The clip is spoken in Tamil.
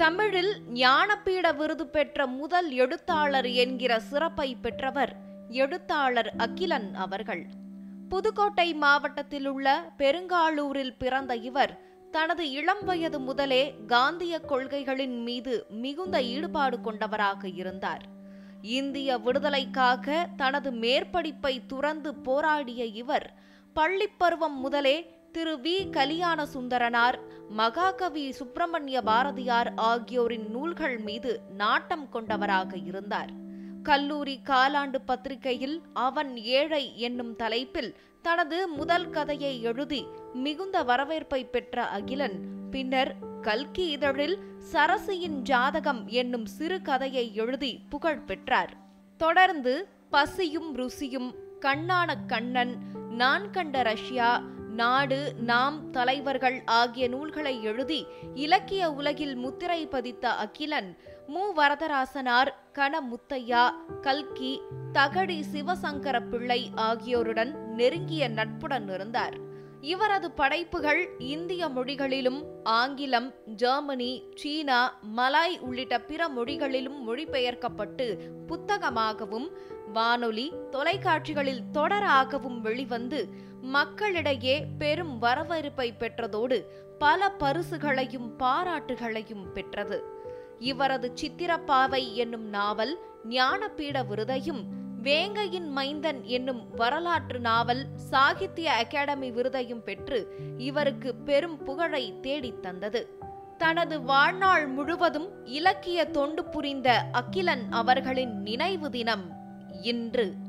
தமிழில் ஞானபீட விருது பெற்ற முதல் எழுத்தாளர் என்கிற சிறப்பை பெற்றவர் எழுத்தாளர் அகிலன் அவர்கள் புதுக்கோட்டை மாவட்டத்தில் உள்ள பெருங்காலூரில் பிறந்த இவர் தனது இளம் வயது முதலே காந்திய கொள்கைகளின் மீது மிகுந்த ஈடுபாடு கொண்டவராக இருந்தார் இந்திய விடுதலைக்காக தனது மேற்படிப்பை துறந்து போராடிய இவர் பள்ளிப்பருவம் முதலே திரு வி கலியாண சுந்தரனார் மகாகவி சுப்பிரமணிய பாரதியார் ஆகியோரின் நூல்கள் மீது நாட்டம் கொண்டவராக இருந்தார் கல்லூரி காலாண்டு பத்திரிகையில் அவன் ஏழை என்னும் தலைப்பில் தனது முதல் கதையை எழுதி மிகுந்த வரவேற்பை பெற்ற அகிலன் பின்னர் கல்கி இதழில் சரசியின் ஜாதகம் என்னும் சிறு கதையை எழுதி புகழ் பெற்றார் தொடர்ந்து பசியும் ருசியும் கண்ணான கண்ணன் நான் கண்ட ரஷ்யா நாடு நாம் தலைவர்கள் ஆகிய நூல்களை எழுதி இலக்கிய உலகில் முத்திரை பதித்த அகிலன் மு வரதராசனார் கண முத்தையா கல்கி தகடி சிவசங்கர பிள்ளை ஆகியோருடன் நெருங்கிய நட்புடன் இருந்தார் இவரது படைப்புகள் இந்திய மொழிகளிலும் ஆங்கிலம் ஜெர்மனி சீனா மலாய் உள்ளிட்ட பிற மொழிகளிலும் மொழிபெயர்க்கப்பட்டு புத்தகமாகவும் வானொலி தொலைக்காட்சிகளில் தொடராகவும் வெளிவந்து மக்களிடையே பெரும் வரவேற்பை பெற்றதோடு பல பரிசுகளையும் பாராட்டுகளையும் பெற்றது இவரது சித்திரப்பாவை என்னும் நாவல் ஞானபீட விருதையும் வேங்கையின் மைந்தன் என்னும் வரலாற்று நாவல் சாகித்ய அகாடமி விருதையும் பெற்று இவருக்கு பெரும் புகழை தேடித் தந்தது தனது வாழ்நாள் முழுவதும் இலக்கிய தொண்டு புரிந்த அகிலன் அவர்களின் நினைவு தினம் இன்று